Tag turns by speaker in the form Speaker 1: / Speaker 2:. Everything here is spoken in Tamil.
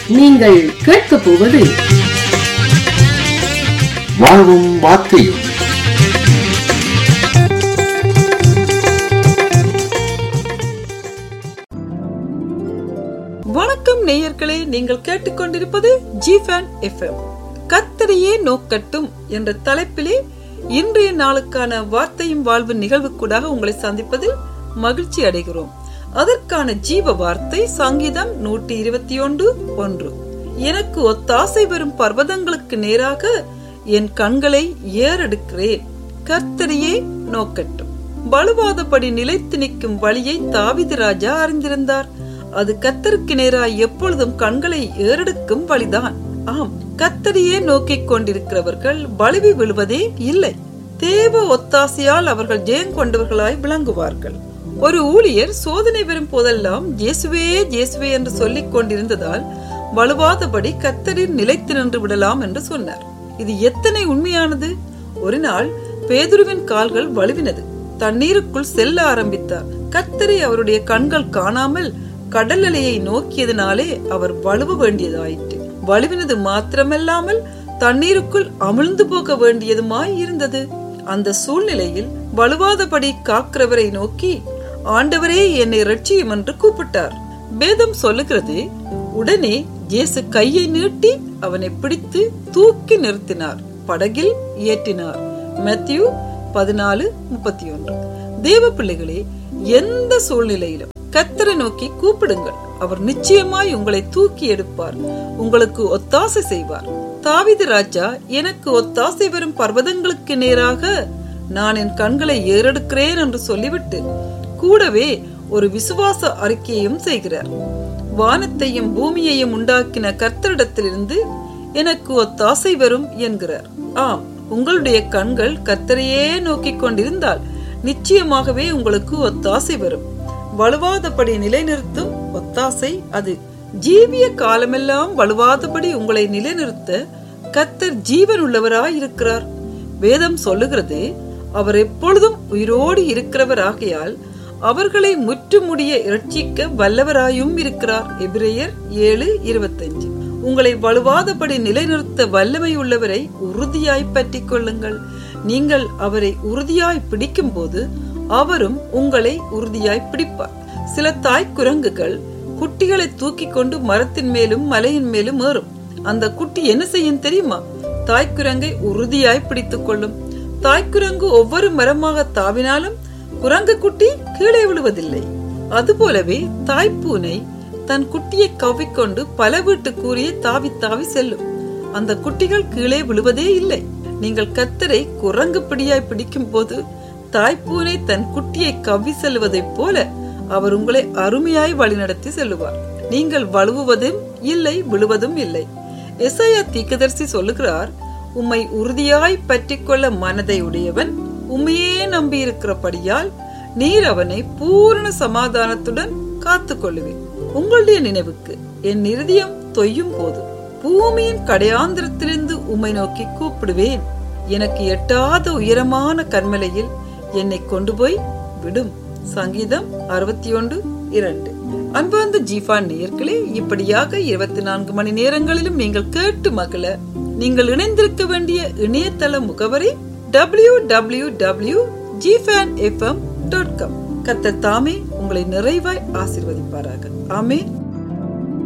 Speaker 1: நீங்கள் கேட்கப் போவது
Speaker 2: வாழ்வும் வார்த்தையும்
Speaker 3: வணக்கம் நேயர்களே நீங்கள் கேட்டுக்கொண்டிருப்பது ஜிஃபேன் எஃப்எம் கத்தரையே நோக்கட்டும் என்ற தலைப்பிலே இன்றைய நாளுக்கான வார்த்தையும் வாழ்வு நிகழ்வுக்கூடாக உங்களை சந்திப்பதில் மகிழ்ச்சி அடைகிறோம் அதற்கான ஜீவ வார்த்தை சங்கீதம் நூற்றி இருபத்தி ஒன்று ஒன்று எனக்கு ஒத்தாசை வரும் பர்வதங்களுக்கு நேராக என் கண்களை ஏறெடுக்கிறேன் கர்த்தரையே நோக்கட்டும் வலுவாதபடி நிலைத்து நிற்கும் வழியை தாவிது ராஜா அறிந்திருந்தார் அது கத்தருக்கு நேராய் எப்பொழுதும் கண்களை ஏறெடுக்கும் வழிதான் ஆம் கத்தரையே நோக்கிக் கொண்டிருக்கிறவர்கள் வலுவி விழுவதே இல்லை தேவ ஒத்தாசையால் அவர்கள் ஜெயம் கொண்டவர்களாய் விளங்குவார்கள் ஒரு ஊழியர் சோதனை வரும் போதெல்லாம் இயேசுவே இயேசுவே என்று சொல்லிக் கொண்டிருந்ததால் வலுவாதபடி கத்தரில் நிலைத்து நின்று விடலாம் என்று சொன்னார் இது எத்தனை உண்மையானது ஒரு நாள் பேதுருவின் கால்கள் வலுவினது தண்ணீருக்குள் செல்ல ஆரம்பித்தார் கத்தரை அவருடைய கண்கள் காணாமல் கடல் அலையை நோக்கியதனாலே அவர் வலுவ வேண்டியதாயிற்று வலுவினது மாத்திரமல்லாமல் தண்ணீருக்குள் அமிழ்ந்து போக வேண்டியதுமாய் இருந்தது அந்த சூழ்நிலையில் வலுவாதபடி காக்கிறவரை நோக்கி ஆண்டவரே என்னை ரட்சியும் என்று கூப்பிட்டார் வேதம் சொல்லுகிறது உடனே இயேசு கையை நீட்டி அவனை பிடித்து தூக்கி நிறுத்தினார் படகில் ஏற்றினார் மேத்யூ பதினாலு முப்பத்தி ஒன்று தேவ பிள்ளைகளே எந்த சூழ்நிலையிலும் கத்தரை நோக்கி கூப்பிடுங்கள் அவர் நிச்சயமாய் உங்களை தூக்கி எடுப்பார் உங்களுக்கு ஒத்தாசை செய்வார் தாவிது ராஜா எனக்கு ஒத்தாசை வரும் பர்வதங்களுக்கு நேராக நான் என் கண்களை ஏறெடுக்கிறேன் என்று சொல்லிவிட்டு கூடவே ஒரு விசுவாச அறிக்கையையும் செய்கிறார் வானத்தையும் பூமியையும் உண்டாக்கின கர்த்தரிடத்திலிருந்து எனக்கு ஒத்தாசை வரும் என்கிறார் ஆம் உங்களுடைய கண்கள் கர்த்தரையே நோக்கிக் கொண்டிருந்தால் நிச்சயமாகவே உங்களுக்கு ஒத்தாசை வரும் வலுவாதபடி நிலைநிறுத்தும் ஒத்தாசை அது ஜீவிய காலமெல்லாம் வலுவாதபடி உங்களை நிலைநிறுத்த கத்தர் ஜீவன் உள்ளவராய் இருக்கிறார் வேதம் சொல்லுகிறது அவர் எப்பொழுதும் உயிரோடு இருக்கிறவர் ஆகையால் அவர்களை முற்றுமுடிய இரட்சிக்க வல்லவராயும் இருக்கிறார் எபிரேயர் ஏழு இருபத்தஞ்சு உங்களை வலுவாதபடி நிலைநிறுத்த வல்லமை உள்ளவரை உறுதியாய் பற்றி கொள்ளுங்கள் நீங்கள் அவரை உறுதியாய் பிடிக்கும் போது அவரும் உங்களை உறுதியாய் பிடிப்பார் சில தாய் குரங்குகள் குட்டிகளை தூக்கி கொண்டு மரத்தின் மேலும் மலையின் மேலும் ஏறும் அந்த குட்டி என்ன செய்யும் தெரியுமா தாய்க்குரங்கை உறுதியாய் பிடித்துக் கொள்ளும் தாய்க்குரங்கு ஒவ்வொரு மரமாக தாவினாலும் குரங்கு குட்டி கீழே விழுவதில்லை அதுபோலவே தாய்ப்பூனை தன் குட்டியை கவ்விக்கொண்டு பல வீட்டு கூறிய தாவி தாவி செல்லும் அந்த குட்டிகள் கீழே விழுவதே இல்லை நீங்கள் கத்தரை குரங்கு பிடியாய் பிடிக்கும் போது தாய்ப்பூனை தன் குட்டியை கவ்வி செல்வதைப் போல அவர் உங்களை அருமையாய் வழிநடத்தி செல்லுவார் நீங்கள் வலுவுவதும் இல்லை விழுவதும் இல்லை எசையா தீக்கதர்சி சொல்லுகிறார் உம்மை உறுதியாய் பற்றி கொள்ள மனதை உடையவன் உண்மையே நம்பி இருக்கிறபடியால் நீர் அவனை பூரண சமாதானத்துடன் காத்து கொள்ளுவேன் உங்களுடைய நினைவுக்கு என் இருதயம் தொய்யும் போது பூமியின் கடையாந்திரத்திலிருந்து உம்மை நோக்கி கூப்பிடுவேன் எனக்கு எட்டாத உயரமான கண்மலையில் என்னை கொண்டு போய் விடும் சங்கீதம் அறுபத்தி ஒன்று இரண்டு அன்பார்ந்த ஜீஃபான் நேயர்களே இப்படியாக இருபத்தி நான்கு மணி நேரங்களிலும் நீங்கள் கேட்டு மகள நீங்கள் இணைந்திருக்க வேண்டிய இணையதள முகவரி டபிள்யூ டபிள்யூ டபிள்யூ ஜிஃபேன் எஃப்எம் டாட் காம் கத்த தாமே உங்களை நிறைவாய் ஆசிர்வதிப்பாராக ஆமே